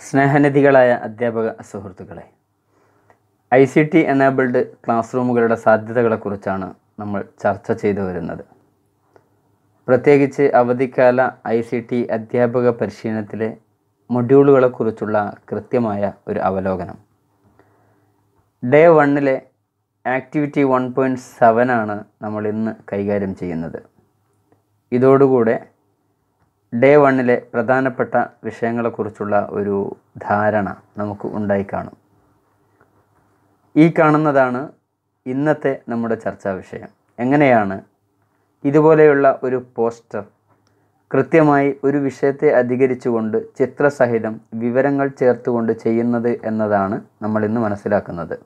സ്നേഹനിധികളായ അധ്യാപക സുഹൃത്തുക്കളെ I C T enabled class റൂമുകളുടെ സാധ്യതകളെക്കുറിച്ചാണ് നമ്മൾ ചർച്ച ചെയ്തു വരുന്നത് പ്രത്യേകിച്ച് അവധിക്കാല ഐ സി ടി അധ്യാപക പരിശീലനത്തിലെ മൊഡ്യൂളുകളെക്കുറിച്ചുള്ള കൃത്യമായ ഒരു അവലോകനം ഡേ വണ്ണിലെ ആക്ടിവിറ്റി വൺ പോയിൻറ്റ് സെവനാണ് നമ്മൾ ഇന്ന് കൈകാര്യം ചെയ്യുന്നത് ഇതോടുകൂടെ ഡേ വണ്ണിലെ പ്രധാനപ്പെട്ട വിഷയങ്ങളെക്കുറിച്ചുള്ള ഒരു ധാരണ നമുക്ക് ഉണ്ടായി കാണും ഈ കാണുന്നതാണ് ഇന്നത്തെ നമ്മുടെ ചർച്ചാ വിഷയം എങ്ങനെയാണ് ഇതുപോലെയുള്ള ഒരു പോസ്റ്റർ കൃത്യമായി ഒരു വിഷയത്തെ അധികരിച്ചുകൊണ്ട് ചിത്രസഹിതം വിവരങ്ങൾ ചേർത്തുകൊണ്ട് ചെയ്യുന്നത് എന്നതാണ് നമ്മൾ ഇന്ന് മനസ്സിലാക്കുന്നത്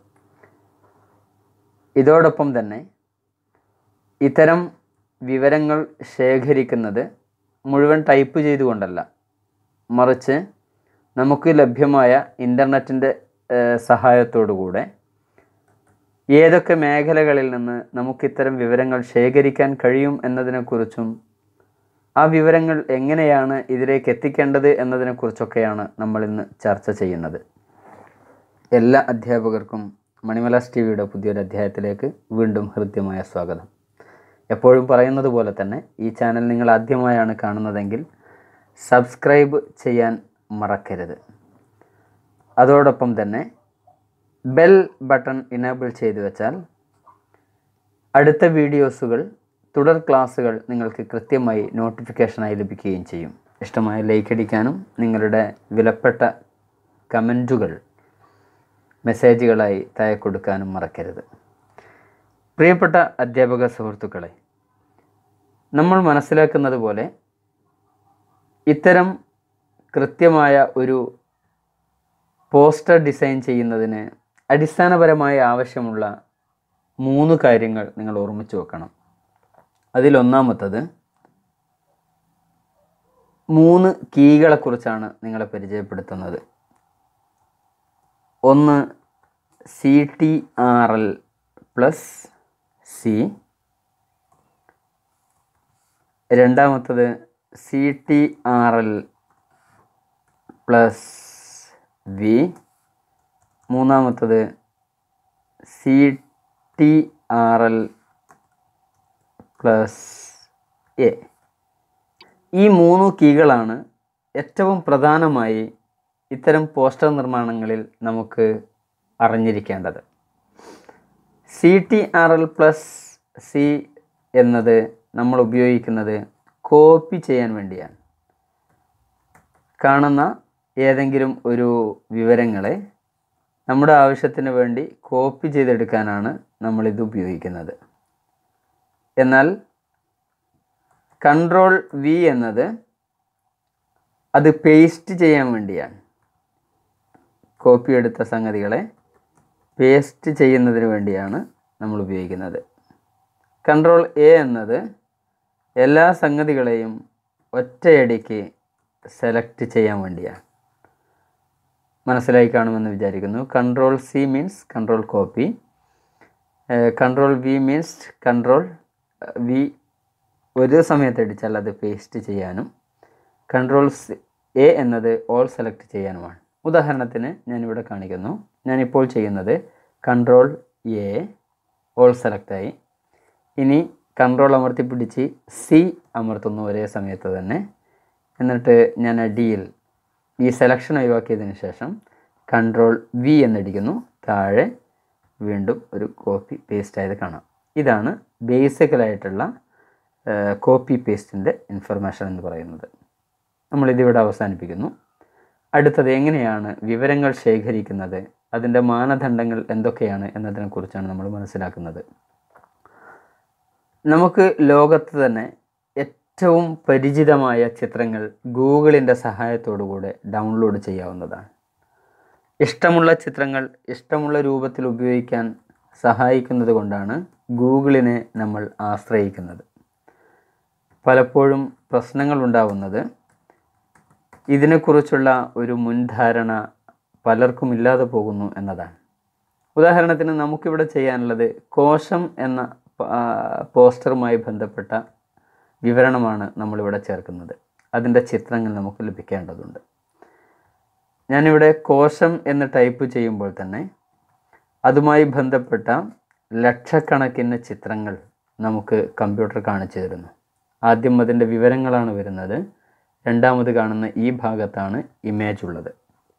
ഇതോടൊപ്പം തന്നെ ഇത്തരം വിവരങ്ങൾ ശേഖരിക്കുന്നത് മുഴുവൻ ടൈപ്പ് ചെയ്തുകൊണ്ടല്ല മറിച്ച് നമുക്ക് ലഭ്യമായ ഇൻ്റർനെറ്റിൻ്റെ സഹായത്തോടുകൂടെ ഏതൊക്കെ മേഖലകളിൽ നിന്ന് നമുക്കിത്തരം വിവരങ്ങൾ ശേഖരിക്കാൻ കഴിയും എന്നതിനെക്കുറിച്ചും ആ വിവരങ്ങൾ എങ്ങനെയാണ് ഇതിലേക്ക് എത്തിക്കേണ്ടത് എന്നതിനെക്കുറിച്ചൊക്കെയാണ് നമ്മൾ ഇന്ന് ചർച്ച ചെയ്യുന്നത് എല്ലാ അധ്യാപകർക്കും മണിമലാസ് ടി വിയുടെ പുതിയൊരു അധ്യായത്തിലേക്ക് വീണ്ടും ഹൃദ്യമായ സ്വാഗതം എപ്പോഴും പറയുന്നത് പോലെ തന്നെ ഈ ചാനൽ നിങ്ങൾ ആദ്യമായാണ് കാണുന്നതെങ്കിൽ സബ്സ്ക്രൈബ് ചെയ്യാൻ മറക്കരുത് അതോടൊപ്പം തന്നെ ബെൽ ബട്ടൺ ഇനേബിൾ ചെയ്തു വെച്ചാൽ അടുത്ത വീഡിയോസുകൾ തുടർ ക്ലാസ്സുകൾ നിങ്ങൾക്ക് കൃത്യമായി നോട്ടിഫിക്കേഷനായി ലഭിക്കുകയും ചെയ്യും ഇഷ്ടമായ ലൈക്ക് അടിക്കാനും നിങ്ങളുടെ വിലപ്പെട്ട കമൻറ്റുകൾ മെസ്സേജുകളായി താഴെ കൊടുക്കാനും മറക്കരുത് പ്രിയപ്പെട്ട അധ്യാപക സുഹൃത്തുക്കളെ നമ്മൾ മനസ്സിലാക്കുന്നത് പോലെ ഇത്തരം കൃത്യമായ ഒരു പോസ്റ്റർ ഡിസൈൻ ചെയ്യുന്നതിന് അടിസ്ഥാനപരമായി ആവശ്യമുള്ള മൂന്ന് കാര്യങ്ങൾ നിങ്ങൾ ഓർമ്മിച്ച് വെക്കണം അതിലൊന്നാമത്തത് മൂന്ന് കീകളെക്കുറിച്ചാണ് നിങ്ങളെ പരിചയപ്പെടുത്തുന്നത് ഒന്ന് C T R L plus C രണ്ടാമത്തത് C T R L plus V മൂന്നാമത്തത് C T R L plus A ഈ മൂന്ന് കീകളാണ് ഏറ്റവും പ്രധാനമായി ഇത്തരം പോസ്റ്റർ നിർമ്മാണങ്ങളിൽ നമുക്ക് അറിഞ്ഞിരിക്കേണ്ടത് C T R L plus C എന്നത് നമ്മൾ ഉപയോഗിക്കുന്നത് കോപ്പി ചെയ്യാൻ വേണ്ടിയാണ് കാണുന്ന ഏതെങ്കിലും ഒരു വിവരങ്ങളെ നമ്മുടെ ആവശ്യത്തിന് വേണ്ടി കോപ്പി ചെയ്തെടുക്കാനാണ് നമ്മളിത് ഉപയോഗിക്കുന്നത് എന്നാൽ കൺട്രോൾ വി എന്നത് അത് പേസ്റ്റ് ചെയ്യാൻ വേണ്ടിയാണ് കോപ്പി എടുത്ത സംഗതികളെ പേസ്റ്റ് ചെയ്യുന്നതിന് വേണ്ടിയാണ് നമ്മൾ ഉപയോഗിക്കുന്നത് കൺട്രോൾ എ എന്നത് എല്ലാ സംഗതികളെയും ഒറ്റയടിക്ക് സെലക്ട് ചെയ്യാൻ വേണ്ടിയാണ് മനസ്സിലായി കാണുമെന്ന് വിചാരിക്കുന്നു control C means control copy control V means control V ഒരു സമയത്ത് അടിച്ചാൽ അത് പേസ്റ്റ് ചെയ്യാനും കൺട്രോൾ എ എന്നത് ഓൾ സെലക്ട് ചെയ്യാനുമാണ് ഉദാഹരണത്തിന് ഞാനിവിടെ കാണിക്കുന്നു ഞാനിപ്പോൾ ചെയ്യുന്നത് കൺട്രോൾ എ ഓൾ സെലക്റ്റായി ഇനി കൺട്രോൾ അമർത്തി പിടിച്ച് സി അമർത്തുന്നു ഒരേ സമയത്ത് തന്നെ എന്നിട്ട് ഞാൻ അടിയിൽ ഈ സെലക്ഷൻ ഒഴിവാക്കിയതിന് ശേഷം കൺട്രോൾ വി എന്നടിക്കുന്നു താഴെ വീണ്ടും ഒരു കോപ്പി പേസ്റ്റ് ആയത് കാണാം ഇതാണ് ബേസിക്കലായിട്ടുള്ള കോപ്പി പേസ്റ്റിൻ്റെ ഇൻഫർമേഷൻ എന്ന് പറയുന്നത് നമ്മളിതിവിടെ അവസാനിപ്പിക്കുന്നു അടുത്തത് എങ്ങനെയാണ് വിവരങ്ങൾ ശേഖരിക്കുന്നത് അതിൻ്റെ മാനദണ്ഡങ്ങൾ എന്തൊക്കെയാണ് എന്നതിനെക്കുറിച്ചാണ് നമ്മൾ മനസ്സിലാക്കുന്നത് നമുക്ക് ലോകത്ത് തന്നെ ഏറ്റവും പരിചിതമായ ചിത്രങ്ങൾ ഗൂഗിളിൻ്റെ സഹായത്തോടുകൂടെ ഡൗൺലോഡ് ചെയ്യാവുന്നതാണ് ഇഷ്ടമുള്ള ചിത്രങ്ങൾ ഇഷ്ടമുള്ള രൂപത്തിൽ ഉപയോഗിക്കാൻ സഹായിക്കുന്നത് കൊണ്ടാണ് ഗൂഗിളിനെ നമ്മൾ ആശ്രയിക്കുന്നത് പലപ്പോഴും പ്രശ്നങ്ങൾ ഉണ്ടാവുന്നത് ഇതിനെക്കുറിച്ചുള്ള ഒരു മുൻധാരണ പലർക്കും ഇല്ലാതെ പോകുന്നു എന്നതാണ് ഉദാഹരണത്തിന് നമുക്കിവിടെ ചെയ്യാനുള്ളത് കോശം എന്ന പോസ്റ്ററുമായി ബന്ധപ്പെട്ട വിവരണമാണ് നമ്മളിവിടെ ചേർക്കുന്നത് അതിൻ്റെ ചിത്രങ്ങൾ നമുക്ക് ലഭിക്കേണ്ടതുണ്ട് ഞാനിവിടെ കോശം എന്ന് ടൈപ്പ് ചെയ്യുമ്പോൾ തന്നെ അതുമായി ബന്ധപ്പെട്ട ലക്ഷക്കണക്കിന് ചിത്രങ്ങൾ നമുക്ക് കമ്പ്യൂട്ടർ കാണിച്ചു തരുന്നു ആദ്യം അതിൻ്റെ വിവരങ്ങളാണ് വരുന്നത് രണ്ടാമത് കാണുന്ന ഈ ഭാഗത്താണ് ഇമേജ് ഉള്ളത്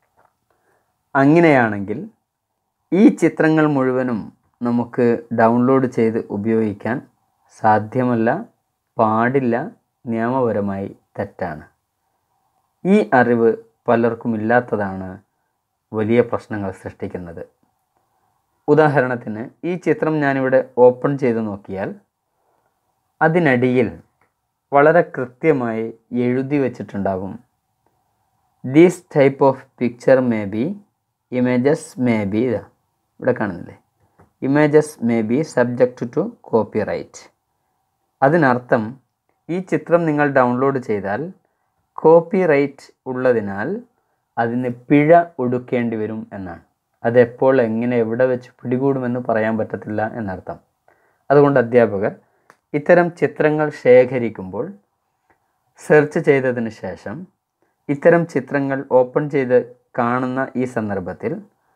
അങ്ങനെയാണെങ്കിൽ ഈ ചിത്രങ്ങൾ മുഴുവനും നമുക്ക് ഡൗൺലോഡ് ചെയ്ത് ഉപയോഗിക്കാൻ സാധ്യമല്ല പാടില്ല നിയമപരമായി തെറ്റാണ് ഈ അറിവ് പലർക്കും ഇല്ലാത്തതാണ് വലിയ പ്രശ്നങ്ങൾ സൃഷ്ടിക്കുന്നത് ഉദാഹരണത്തിന് ഈ ചിത്രം ഞാനിവിടെ ഓപ്പൺ ചെയ്ത് നോക്കിയാൽ അതിനടിയിൽ വളരെ കൃത്യമായി എഴുതി വച്ചിട്ടുണ്ടാകും these type of picture may be images may be ഇവിടെ കാണുന്നില്ലേ images may be subject to copyright അതിനർത്ഥം ഈ ചിത്രം നിങ്ങൾ ഡൗൺലോഡ് ചെയ്താൽ കോപ്പി റൈറ്റ് ഉള്ളതിനാൽ അതിന് പിഴ ഒടുക്കേണ്ടി വരും എന്നാണ് അതെപ്പോൾ എങ്ങനെ എവിടെ വെച്ച് പിടികൂടുമെന്ന് പറയാൻ പറ്റത്തില്ല എന്നർത്ഥം അതുകൊണ്ട് അധ്യാപകർ ഇത്തരം ചിത്രങ്ങൾ ശേഖരിക്കുമ്പോൾ സെർച്ച് ചെയ്തതിന് ശേഷം ഇത്തരം ചിത്രങ്ങൾ ഓപ്പൺ ചെയ്ത് കാണുന്ന ഈ സന്ദർഭത്തിൽ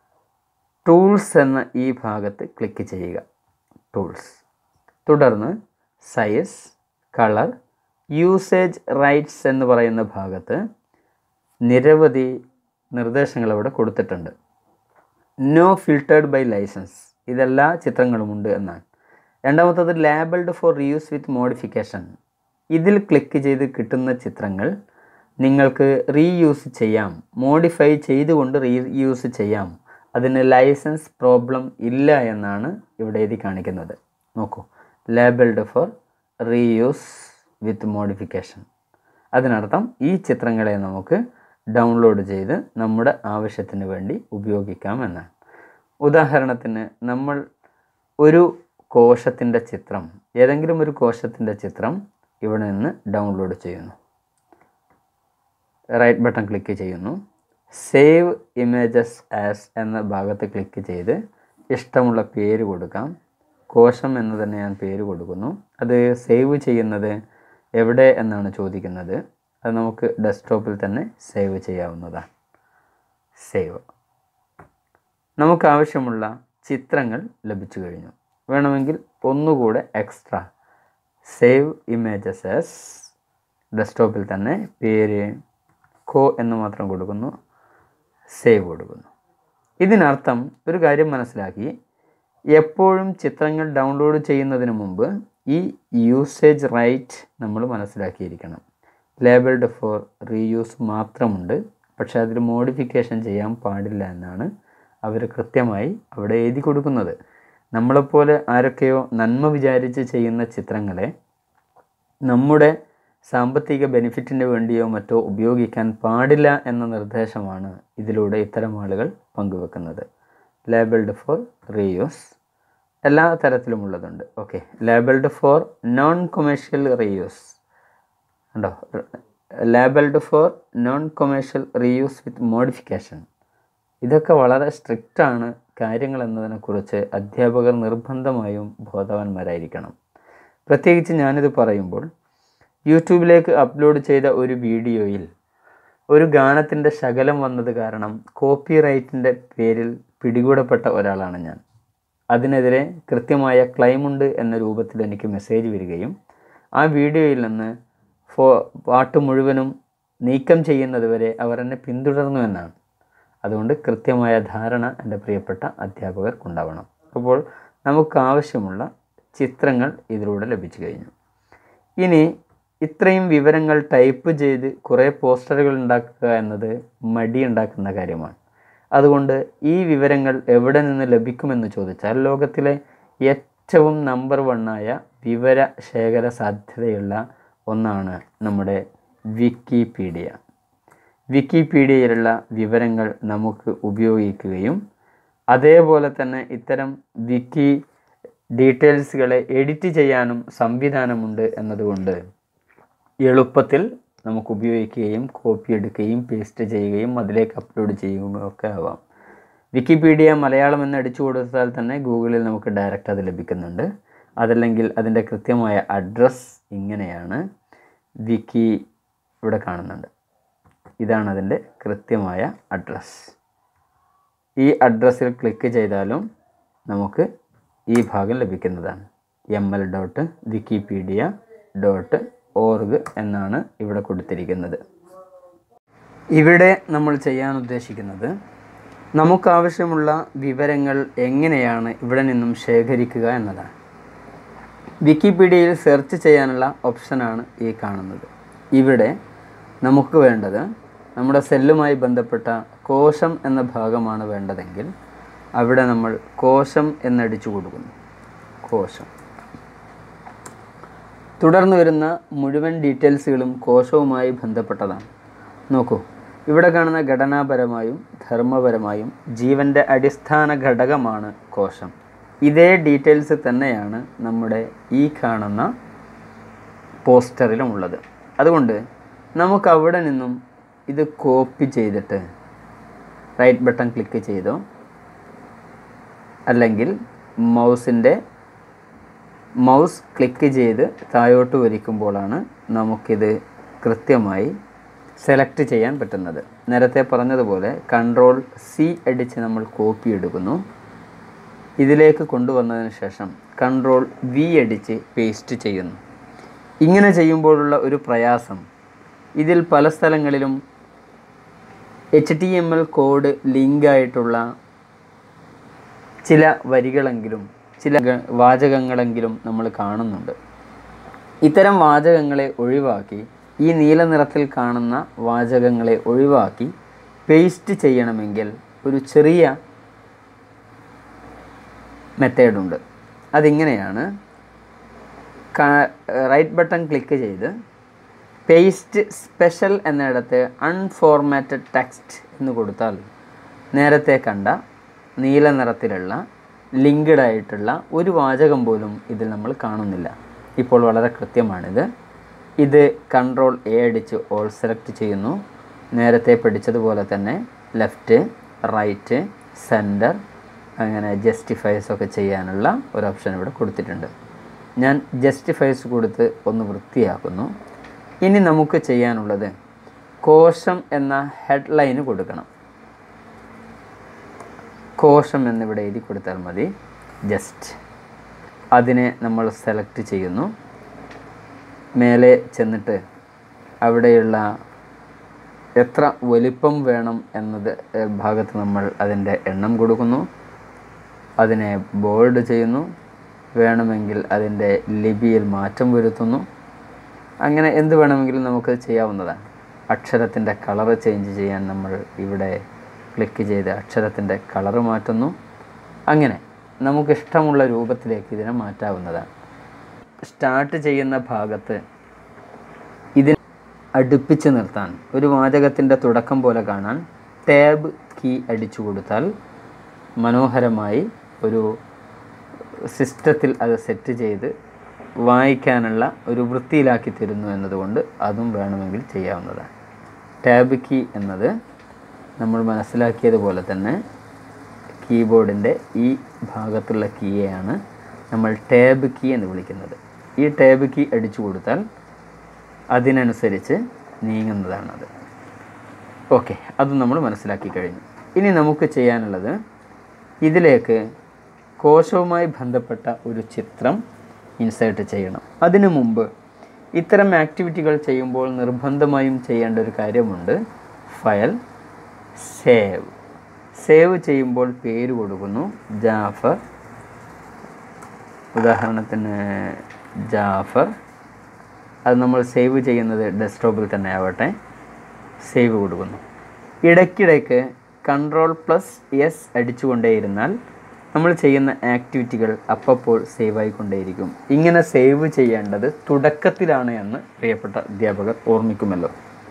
ടൂൾസ് എന്ന ഈ ഭാഗത്ത് ക്ലിക്ക് ചെയ്യുക ടൂൾസ് തുടർന്ന് സൈസ് കളർ യൂസേജ് റൈറ്റ്സ് എന്ന് പറയുന്ന ഭാഗത്ത് നിരവധി നിർദ്ദേശങ്ങൾ ഇവിടെ കൊടുത്തിട്ടുണ്ട് നോ ഫിൽട്ടേർഡ് ബൈ ലൈസൻസ് ഇതെല്ലാ ചിത്രങ്ങളുമുണ്ട് എന്നാണ് രണ്ടാമത്തത് labelled for reuse with modification ഇതിൽ ക്ലിക്ക് ചെയ്ത് കിട്ടുന്ന ചിത്രങ്ങൾ നിങ്ങൾക്ക് റീയൂസ് ചെയ്യാം മോഡിഫൈ ചെയ്തുകൊണ്ട് റീയൂസ് ചെയ്യാം അതിന് ലൈസൻസ് പ്രോബ്ലം ഇല്ല എന്നാണ് ഇവിടെ എഴുതി കാണിക്കുന്നത് നോക്കൂ labelled for reuse with modification അതിനർത്ഥം ഈ ചിത്രങ്ങളെ നമുക്ക് ഡൗൺലോഡ് ചെയ്ത് നമ്മുടെ ആവശ്യത്തിന് വേണ്ടി ഉപയോഗിക്കാം എന്നാണ് ഉദാഹരണത്തിന് നമ്മൾ ഒരു കോശത്തിൻ്റെ ചിത്രം ഏതെങ്കിലും ഒരു കോശത്തിൻ്റെ ചിത്രം ഇവിടെ നിന്ന് ഡൗൺലോഡ് ചെയ്യുന്നു റൈറ്റ് ബട്ടൺ ക്ലിക്ക് ചെയ്യുന്നു സേവ് ഇമേജസ് ആസ് എന്ന ഭാഗത്ത് ക്ലിക്ക് ചെയ്ത് ഇഷ്ടമുള്ള പേര് കൊടുക്കാം കോശം എന്ന് തന്നെ ഞാൻ പേര് കൊടുക്കുന്നു അത് സേവ് ചെയ്യുന്നത് എവിടെ എന്നാണ് ചോദിക്കുന്നത് അത് നമുക്ക് ഡെസ്ക്ടോപ്പിൽ തന്നെ സേവ് ചെയ്യാവുന്നതാണ് സേവ് നമുക്ക് ആവശ്യമുള്ള ചിത്രങ്ങൾ ലഭിച്ചു കഴിഞ്ഞു വേണമെങ്കിൽ ഒന്നുകൂടെ എക്സ്ട്രാ സേവ് ഇമേജസ് ആസ് ഡെസ്ക്ടോപ്പിൽ തന്നെ പേര് കോ എന്ന് മാത്രം കൊടുക്കുന്നു സേവ് കൊടുക്കുന്നു ഇതിനർത്ഥം ഒരു കാര്യം മനസ്സിലാക്കി എപ്പോഴും ചിത്രങ്ങൾ ഡൗൺലോഡ് ചെയ്യുന്നതിന് മുമ്പ് ഈ യൂസേജ് റൈറ്റ് നമ്മൾ മനസ്സിലാക്കിയിരിക്കണം ലേബിൾഡ് ഫോർ റീയൂസ് മാത്രമുണ്ട് പക്ഷേ അതിൽ മോഡിഫിക്കേഷൻ ചെയ്യാൻ പാടില്ല എന്നാണ് അവർ കൃത്യമായി അവിടെ എഴുതി കൊടുക്കുന്നത് നമ്മളെപ്പോലെ ആരൊക്കെയോ നന്മ വിചാരിച്ച് ചെയ്യുന്ന ചിത്രങ്ങളെ നമ്മുടെ സാമ്പത്തിക ബെനിഫിറ്റിന് വേണ്ടിയോ മറ്റോ ഉപയോഗിക്കാൻ പാടില്ല എന്ന നിർദ്ദേശമാണ് ഇതിലൂടെ ഇത്തരം ആളുകൾ പങ്കുവെക്കുന്നത് ലേബിൾഡ് ഫോർ റീയൂസ് എല്ലാ തരത്തിലുമുള്ളതുണ്ട് okay labelled for non commercial reuse ഉണ്ടോ labelled for non commercial reuse with modification ഇതൊക്കെ വളരെ സ്ട്രിക്റ്റാണ് കാര്യങ്ങൾ എന്നതിനെക്കുറിച്ച് അധ്യാപകർ നിർബന്ധമായും ബോധവാന്മാരായിരിക്കണം പ്രത്യേകിച്ച് ഞാനിത് പറയുമ്പോൾ യൂട്യൂബിലേക്ക് അപ്ലോഡ് ചെയ്ത ഒരു വീഡിയോയിൽ ഒരു ഗാനത്തിൻ്റെ ശകലം വന്നത് കാരണം കോപ്പി റൈറ്റിൻ്റെ പേരിൽ പിടികൂടപ്പെട്ട ഒരാളാണ് ഞാൻ അതിനെതിരെ കൃത്യമായ ക്ലെയിമുണ്ട് എന്ന രൂപത്തിൽ എനിക്ക് മെസ്സേജ് വരികയും ആ വീഡിയോയിൽ നിന്ന് ഫോ പാട്ട് മുഴുവനും നീക്കം ചെയ്യുന്നത് വരെ അവർ എന്നെ പിന്തുടർന്നു എന്നാണ് അതുകൊണ്ട് കൃത്യമായ ധാരണ എൻ്റെ പ്രിയപ്പെട്ട അധ്യാപകർക്കുണ്ടാവണം അപ്പോൾ നമുക്ക് ആവശ്യമുള്ള ചിത്രങ്ങൾ ഇതിലൂടെ ലഭിച്ചു കഴിഞ്ഞു ഇനി ഇത്രയും വിവരങ്ങൾ ടൈപ്പ് ചെയ്ത് കുറേ പോസ്റ്ററുകൾ ഉണ്ടാക്കുക എന്നത് മടി ഉണ്ടാക്കുന്ന കാര്യമാണ് അതുകൊണ്ട് ഈ വിവരങ്ങൾ എവിടെ നിന്ന് ലഭിക്കുമെന്ന് ചോദിച്ചാൽ ലോകത്തിലെ ഏറ്റവും നമ്പർ വണ്ണായ വിവര ശേഖര സാധ്യതയുള്ള ഒന്നാണ് നമ്മുടെ വിക്കിപീഡിയ വിക്കിപീഡിയയിലുള്ള വിവരങ്ങൾ നമുക്ക് ഉപയോഗിക്കുകയും അതേപോലെ തന്നെ ഇത്തരം വിക്കി ഡീറ്റെയിൽസുകളെ എഡിറ്റ് ചെയ്യാനും സംവിധാനമുണ്ട് എന്നതുകൊണ്ട് എളുപ്പത്തിൽ നമുക്ക് ഉപയോഗിക്കുകയും കോപ്പി എടുക്കുകയും പേസ്റ്റ് ചെയ്യുകയും അതിലേക്ക് അപ്ലോഡ് ചെയ്യുകയും ഒക്കെ ആവാം വിക്കിപീഡിയ മലയാളം എന്ന് അടിച്ചു കൊടുത്താൽ തന്നെ ഗൂഗിളിൽ നമുക്ക് ഡയറക്റ്റ് അത് ലഭിക്കുന്നുണ്ട് അതല്ലെങ്കിൽ അതിൻ്റെ കൃത്യമായ അഡ്രസ്സ് ഇങ്ങനെയാണ് വിക്കി ഇവിടെ കാണുന്നുണ്ട് ഇതാണ് അതിൻ്റെ കൃത്യമായ അഡ്രസ്സ് ഈ അഡ്രസ്സിൽ ക്ലിക്ക് ചെയ്താലും നമുക്ക് ഈ ഭാഗം ലഭിക്കുന്നതാണ് M L dot Wikipedia dot org എന്നാണ് ഇവിടെ കൊടുത്തിരിക്കുന്നത് ഇവിടെ നമ്മൾ ചെയ്യാൻ ഉദ്ദേശിക്കുന്നത് നമുക്കാവശ്യമുള്ള വിവരങ്ങൾ എങ്ങനെയാണ് ഇവിടെ നിന്നും ശേഖരിക്കുക എന്നതാണ് വിക്കിപീഡിയയിൽ സെർച്ച് ചെയ്യാനുള്ള ഓപ്ഷനാണ് ഈ കാണുന്നത് ഇവിടെ നമുക്ക് വേണ്ടത് നമ്മുടെ സെല്ലുമായി ബന്ധപ്പെട്ട കോശം എന്ന ഭാഗമാണ് വേണ്ടതെങ്കിൽ അവിടെ നമ്മൾ കോശം എന്നടിച്ചു കൊടുക്കുന്നു കോശം തുടർന്ന് വരുന്ന മുഴുവൻ ഡീറ്റെയിൽസുകളും കോശവുമായി ബന്ധപ്പെട്ടതാണ് നോക്കൂ ഇവിടെ കാണുന്ന ഘടനാപരമായും ധർമ്മപരമായും ജീവൻ്റെ അടിസ്ഥാന ഘടകമാണ് കോശം ഇതേ ഡീറ്റെയിൽസ് തന്നെയാണ് നമ്മുടെ ഈ കാണുന്ന പോസ്റ്ററിലും ഉള്ളത് അതുകൊണ്ട് നമുക്ക് അവിടെ നിന്നും ഇത് കോപ്പി ചെയ്തിട്ട് റൈറ്റ് ബട്ടൺ ക്ലിക്ക് ചെയ്തോ അല്ലെങ്കിൽ മൗസിൻ്റെ മൗസ് ക്ലിക്ക് ചെയ്ത് താഴോട്ട് വലിക്കുമ്പോഴാണ് നമുക്കിത് കൃത്യമായി സെലക്ട് ചെയ്യാൻ പറ്റുന്നത് നേരത്തെ പറഞ്ഞതുപോലെ കൺട്രോൾ സി അടിച്ച് നമ്മൾ കോപ്പി എടുക്കുന്നു ഇതിലേക്ക് കൊണ്ടുവന്നതിന് ശേഷം കൺട്രോൾ വി അടിച്ച് പേസ്റ്റ് ചെയ്യുന്നു ഇങ്ങനെ ചെയ്യുമ്പോഴുള്ള ഒരു പ്രയാസം ഇതിൽ പല സ്ഥലങ്ങളിലും H T M L code ലിങ്കായിട്ടുള്ള ചില വരികളെങ്കിലും ചില ഗ- വാചകങ്ങളെങ്കിലും നമ്മൾ കാണുന്നുണ്ട് ഇത്തരം വാചകങ്ങളെ ഒഴിവാക്കി ഈ നീല നിറത്തിൽ കാണുന്ന വാചകങ്ങളെ ഒഴിവാക്കി പേസ്റ്റ് ചെയ്യണമെങ്കിൽ ഒരു ചെറിയ മെത്തേഡുണ്ട് അതിങ്ങനെയാണ് റൈറ്റ് ബട്ടൺ ക്ലിക്ക് ചെയ്ത് പേസ്റ്റ് സ്പെഷ്യൽ എന്നിടത്ത് അൺഫോർമാറ്റഡ് ടെക്സ്റ്റ് എന്ന് കൊടുത്താൽ നേരത്തെ കണ്ട നീല നിറത്തിലുള്ള ലിങ്ക്ഡ് ആയിട്ടുള്ള ഒരു വാചകം പോലും ഇതിൽ നമ്മൾ കാണുന്നില്ല ഇപ്പോൾ വളരെ കൃത്യമാണിത് ഇത് കൺട്രോൾ എ അടിച്ച് ഓൾ സെലക്ട് ചെയ്യുന്നു നേരത്തെ പഠിച്ചതുപോലെ തന്നെ ലെഫ്റ്റ് റൈറ്റ് സെൻറ്റർ അങ്ങനെ ജസ്റ്റിഫൈസ് ഒക്കെ ചെയ്യാനുള്ള ഒരു ഓപ്ഷൻ ഇവിടെ കൊടുത്തിട്ടുണ്ട് ഞാൻ ജസ്റ്റിഫൈസ് കൊടുത്ത് ഒന്ന് വൃത്തിയാക്കുന്നു ഇനി നമുക്ക് ചെയ്യാനുള്ളത് കോശം എന്ന ഹെഡ്ലൈന് കൊടുക്കണം കോശം എന്നിവിടെ എഴുതി കൊടുത്താൽ മതി ജസ്റ്റ് അതിനെ നമ്മൾ സെലക്ട് ചെയ്യുന്നു മേലെ ചെന്നിട്ട് അവിടെയുള്ള എത്ര വലിപ്പം വേണം എന്നത് ഏഹ്, ഭാഗത്ത് നമ്മൾ അതിൻ്റെ എണ്ണം കൊടുക്കുന്നു അതിനെ ബോൾഡ് ചെയ്യുന്നു വേണമെങ്കിൽ അതിൻ്റെ ലിപിയിൽ മാറ്റം വരുത്തുന്നു അങ്ങനെ എന്ത് വേണമെങ്കിലും നമുക്ക് ചെയ്യാവുന്നതാണ് അക്ഷരത്തിൻ്റെ കളറ് ചേഞ്ച് ചെയ്യാൻ നമ്മൾ ഇവിടെ ക്ലിക്ക് ചെയ്ത് അക്ഷരത്തിൻ്റെ കളറ് മാറ്റുന്നു അങ്ങനെ നമുക്കിഷ്ടമുള്ള രൂപത്തിലേക്ക് ഇതിനെ മാറ്റാവുന്നതാണ് സ്റ്റാർട്ട് ചെയ്യുന്ന ഭാഗത്ത് ഇതിന് അടുപ്പിച്ച് നിർത്താൻ ഒരു വാചകത്തിൻ്റെ തുടക്കം പോലെ കാണാൻ ടാബ് കീ അടിച്ചു കൊടുത്താൽ മനോഹരമായി ഒരു സിസ്റ്റത്തിൽ അത് സെറ്റ് ചെയ്ത് വായിക്കാനുള്ള ഒരു വൃത്തിയിലാക്കി തരുന്നു എന്നതുകൊണ്ട് അതും വേണമെങ്കിൽ ചെയ്യാവുന്നതാണ് ടാബ് കീ എന്നത് നമ്മൾ മനസ്സിലാക്കിയതുപോലെ തന്നെ കീബോർഡിൻ്റെ ഈ ഭാഗത്തുള്ള കീയെയാണ് നമ്മൾ ടാബ് കീ എന്ന് വിളിക്കുന്നത് ഈ ടാബ് കീ അടിച്ചു കൊടുത്താൽ അതിനനുസരിച്ച് നീങ്ങുന്നതാണത് ഓക്കെ അത് നമ്മൾ മനസ്സിലാക്കി കഴിഞ്ഞു ഇനി നമുക്ക് ചെയ്യാനുള്ളത് ഇതിലേക്ക് കോശവുമായി ബന്ധപ്പെട്ട ഒരു ചിത്രം ഇൻസേർട്ട് ചെയ്യണം അതിനു മുമ്പ് ഇത്തരം ആക്ടിവിറ്റികൾ ചെയ്യുമ്പോൾ നിർബന്ധമായും ചെയ്യേണ്ട ഒരു കാര്യമുണ്ട് ഫയൽ സേവ് സേവ് ചെയ്യുമ്പോൾ പേര് കൊടുക്കുന്നു ജാഫർ ഉദാഹരണത്തിന് ജാഫർ അത് നമ്മൾ സേവ് ചെയ്യുന്നത് ഡെസ്ക്ടോപ്പിൽ തന്നെ ആവട്ടെ സേവ് കൊടുക്കുന്നു ഇടയ്ക്കിടയ്ക്ക് കൺട്രോൾ പ്ലസ് എസ് അടിച്ചുകൊണ്ടേയിരുന്നാൽ നമ്മൾ ചെയ്യുന്ന ആക്ടിവിറ്റികൾ അപ്പപ്പോൾ സേവ് ആയിക്കൊണ്ടേയിരിക്കും ഇങ്ങനെ സേവ് ചെയ്യേണ്ടത് തുടക്കത്തിലാണ് എന്ന് പ്രിയപ്പെട്ട അധ്യാപകർ ഓർമ്മിക്കുമല്ലോ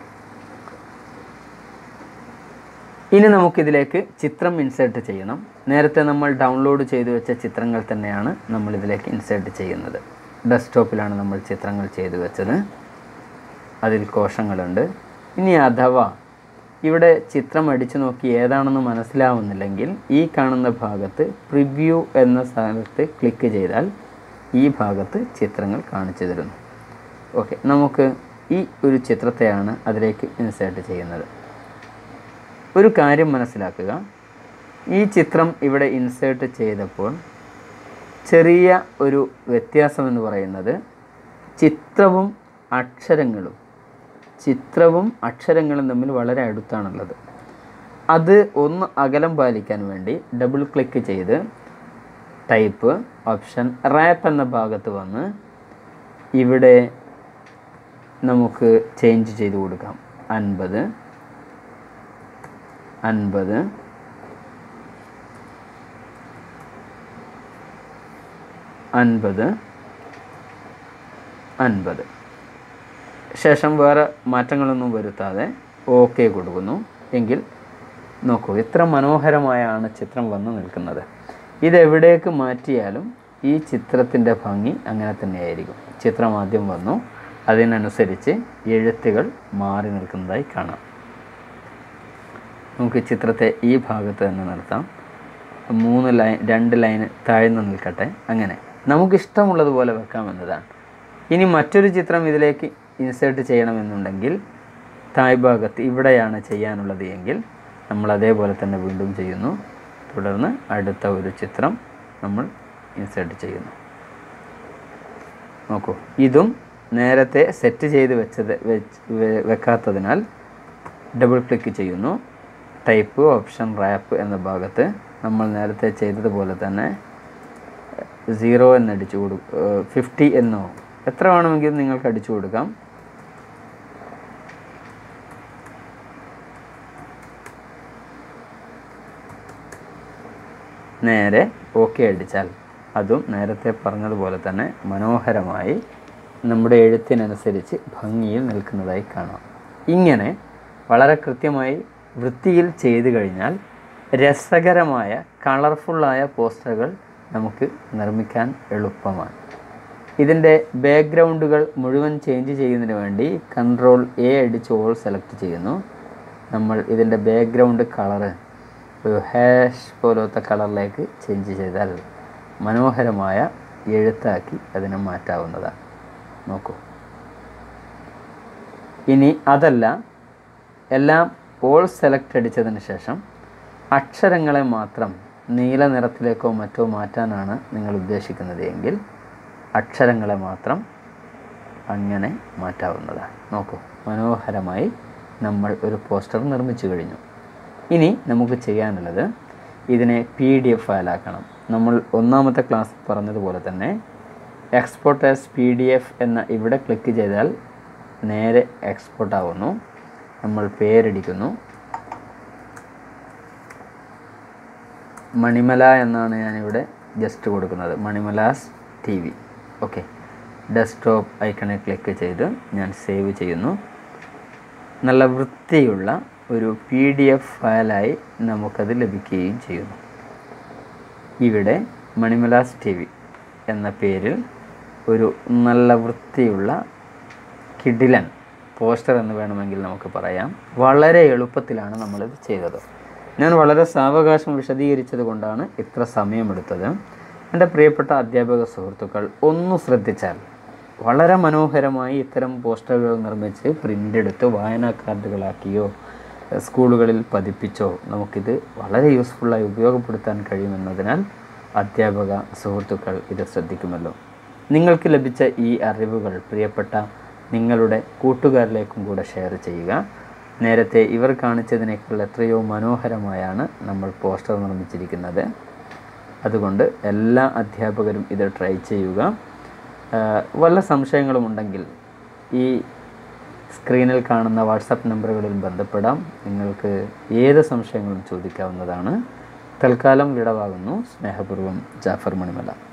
ഇനി നമുക്കിതിലേക്ക് ചിത്രം ഇൻസേർട്ട് ചെയ്യണം നേരത്തെ നമ്മൾ ഡൗൺലോഡ് ചെയ്തു വെച്ച ചിത്രങ്ങൾ തന്നെയാണ് നമ്മൾ ഇതിലേക്ക് ഇൻസേർട്ട് ചെയ്യുന്നത് ഡെസ്ക്ടോപ്പിലാണ് നമ്മൾ ചിത്രങ്ങൾ ചെയ്തു വെച്ചത് അതിൽ കോശങ്ങളുണ്ട് ഇനി അഥവാ ഇവിടെ ചിത്രം അടിച്ചു നോക്കി ഏതാണെന്ന് മനസ്സിലാവുന്നില്ലെങ്കിൽ ഈ കാണുന്ന ഭാഗത്ത് പ്രിവ്യൂ എന്ന സ്ഥലത്ത് ക്ലിക്ക് ചെയ്താൽ ഈ ഭാഗത്ത് ചിത്രങ്ങൾ കാണിച്ചു തരുന്നു ഓക്കെ നമുക്ക് ഈ ഒരു ചിത്രത്തെയാണ് അതിലേക്ക് ഇൻസേർട്ട് ചെയ്യുന്നത് ഒരു കാര്യം മനസ്സിലാക്കുക ഈ ചിത്രം ഇവിടെ ഇൻസേർട്ട് ചെയ്തപ്പോൾ ചെറിയ ഒരു വ്യത്യാസം എന്ന് പറയുന്നത് ചിത്രവും അക്ഷരങ്ങളും ചിത്രവും അക്ഷരങ്ങളും തമ്മിൽ വളരെ അടുത്താണുള്ളത് അത് ഒന്ന് അകലം പാലിക്കാൻ വേണ്ടി ഡബിൾ ക്ലിക്ക് ചെയ്ത് ടൈപ്പ് ഓപ്ഷൻ റാപ്പ് എന്ന ഭാഗത്ത് വന്ന് ഇവിടെ നമുക്ക് ചേഞ്ച് ചെയ്ത് കൊടുക്കാം അൻപത് അൻപത് അൻപത് അൻപത് ശേഷം വേറെ മാറ്റങ്ങളൊന്നും വരുത്താതെ ഓക്കെ കൊടുക്കുന്നു എങ്കിൽ നോക്കൂ എത്ര മനോഹരമായാണ് ചിത്രം വന്നു നിൽക്കുന്നത് ഇതെവിടേക്ക് മാറ്റിയാലും ഈ ചിത്രത്തിൻ്റെ ഭംഗി അങ്ങനെ തന്നെയായിരിക്കും ചിത്രം ആദ്യം വന്നു അതിനനുസരിച്ച് എഴുത്തുകൾ മാറി നിൽക്കുന്നതായി കാണാം നമുക്ക് ചിത്രത്തെ ഈ ഭാഗത്ത് തന്നെ നിർത്താം മൂന്ന് ലൈൻ രണ്ട് ലൈൻ താഴ്ന്നു നിൽക്കട്ടെ അങ്ങനെ നമുക്കിഷ്ടമുള്ളതുപോലെ വെക്കാമെന്നതാണ് ഇനി മറ്റൊരു ചിത്രം ഇതിലേക്ക് ഇൻസേർട്ട് ചെയ്യണമെന്നുണ്ടെങ്കിൽ താഴ്ഭാഗത്ത് ഇവിടെയാണ് ചെയ്യാനുള്ളത് എങ്കിൽ നമ്മൾ അതേപോലെ തന്നെ വീണ്ടും ചെയ്യുന്നു തുടർന്ന് അടുത്ത ഒരു ചിത്രം നമ്മൾ ഇൻസേർട്ട് ചെയ്യുന്നു നോക്കൂ ഇതും നേരത്തെ സെറ്റ് ചെയ്ത് വെച്ചത് വെച്ച് വെ- വെക്കാത്തതിനാൽ ഡബിൾ ക്ലിക്ക് ചെയ്യുന്നു ടൈപ്പ് ഓപ്ഷൻ റാപ്പ് എന്ന ഭാഗത്ത് നമ്മൾ നേരത്തെ ചെയ്തതുപോലെ തന്നെ സീറോ എന്ന് അടിച്ചു കൊടുക്കും ഫിഫ്റ്റി എന്നോ എത്ര വേണമെങ്കിലും നിങ്ങൾക്ക് അടിച്ചു കൊടുക്കാം നേരെ ഓക്കെ അടിച്ചാൽ അതും നേരത്തെ പറഞ്ഞതുപോലെ തന്നെ മനോഹരമായി നമ്മുടെ എഴുത്തിനനുസരിച്ച് ഭംഗിയിൽ നിൽക്കുന്നതായി കാണാം ഇങ്ങനെ വളരെ കൃത്യമായി വൃത്തിയിൽ ചെയ്തു കഴിഞ്ഞാൽ രസകരമായ കളർഫുള്ളായ പോസ്റ്ററുകൾ നമുക്ക് നിർമ്മിക്കാൻ എളുപ്പമാണ് ഇതിൻ്റെ ബാക്ക്ഗ്രൗണ്ടുകൾ മുഴുവൻ ചേഞ്ച് ചെയ്യുന്നതിന് വേണ്ടി കൺട്രോൾ എ അടിച്ച് ഓൾ സെലക്ട് ചെയ്യുന്നു നമ്മൾ ഇതിൻ്റെ ബാക്ക്ഗ്രൗണ്ട് കളറ് ഒരു ഹാഷ് പോലത്തെ കളറിലേക്ക് ചേഞ്ച് ചെയ്താൽ മനോഹരമായ എഴുത്താക്കി അതിനെ മാറ്റാവുന്നതാണ് നോക്കൂ ഇനി അതല്ല എല്ലാം ഓൾ സെലക്ട് അടിച്ചതിന് ശേഷം അക്ഷരങ്ങളെ മാത്രം നീല നിറത്തിലേക്കോ മറ്റോ മാറ്റാനാണ് നിങ്ങൾ ഉദ്ദേശിക്കുന്നത് എങ്കിൽ അക്ഷരങ്ങളെ മാത്രം അങ്ങനെ മാറ്റാവുന്നതാണ് നോക്കൂ മനോഹരമായി നമ്മൾ ഒരു പോസ്റ്റർ നിർമ്മിച്ചു കഴിഞ്ഞു ഇനി നമുക്ക് ചെയ്യാനുള്ളത് ഇതിനെ പി ഡി എഫ് ഫയലാക്കണം നമ്മൾ ഒന്നാമത്തെ ക്ലാസ് പറഞ്ഞതുപോലെ തന്നെ export as P D F എന്ന ഇവിടെ ക്ലിക്ക് ചെയ്താൽ നേരെ എക്സ്പോർട്ട് ആവുന്നു നമ്മൾ പേരടിക്കുന്നു മണിമല എന്നാണ് ഞാനിവിടെ ജസ്റ്റ് കൊടുക്കുന്നത് Manimala's T V okay desktop ഐക്കണിൽ ക്ലിക്ക് ചെയ്ത് ഞാൻ സേവ് ചെയ്യുന്നു നല്ല വൃത്തിയുള്ള ഒരു പി ഡി എഫ് ഫയലായി നമുക്കത് ലഭിക്കുകയും ചെയ്യുന്നു ഇവിടെ മണിമലാസ് ടി വി എന്ന പേരിൽ ഒരു നല്ല വൃത്തിയുള്ള കിഡിലൻ പോസ്റ്റർ എന്ന് വേണമെങ്കിൽ നമുക്ക് പറയാം വളരെ എളുപ്പത്തിലാണ് നമ്മളിത് ചെയ്തത് ഞാൻ വളരെ സാവകാശം വിശദീകരിച്ചത് കൊണ്ടാണ് ഇത്ര സമയമെടുത്തത് എൻ്റെ പ്രിയപ്പെട്ട അധ്യാപക സുഹൃത്തുക്കൾ ഒന്ന് ശ്രദ്ധിച്ചാൽ വളരെ മനോഹരമായി ഇത്തരം പോസ്റ്ററുകൾ നിർമ്മിച്ച് പ്രിൻ്റ് എടുത്ത് വായനാ കാർഡുകളാക്കിയോ സ്കൂളുകളിൽ പതിപ്പിച്ചോ നമുക്കിത് വളരെ യൂസ്ഫുള്ളായി ഉപയോഗപ്പെടുത്താൻ കഴിയുമെന്നതിനാൽ അധ്യാപക സുഹൃത്തുക്കൾ ഇത് ശ്രദ്ധിക്കുമല്ലോ നിങ്ങൾക്ക് ലഭിച്ച ഈ അറിവുകൾ പ്രിയപ്പെട്ട നിങ്ങളുടെ കൂട്ടുകാരിലേക്കും കൂടെ ഷെയർ ചെയ്യുക നേരത്തെ ഇവർ കാണിച്ചതിനേക്കാൾ എത്രയോ മനോഹരമായാണ് നമ്മൾ പോസ്റ്റർ നിർമ്മിച്ചിരിക്കുന്നത് അതുകൊണ്ട് എല്ലാ അധ്യാപകരും ഇത് ട്രൈ ചെയ്യുക ആ, വല്ല സംശയങ്ങളും ഉണ്ടെങ്കിൽ ഈ സ്ക്രീനിൽ കാണുന്ന വാട്സപ്പ് നമ്പറുകളിൽ ബന്ധപ്പെടാം നിങ്ങൾക്ക് ഏത് സംശയങ്ങളും ചോദിക്കാവുന്നതാണ് തൽക്കാലം വിടവാകുന്നു സ്നേഹപൂർവ്വം ജാഫർ മണിമല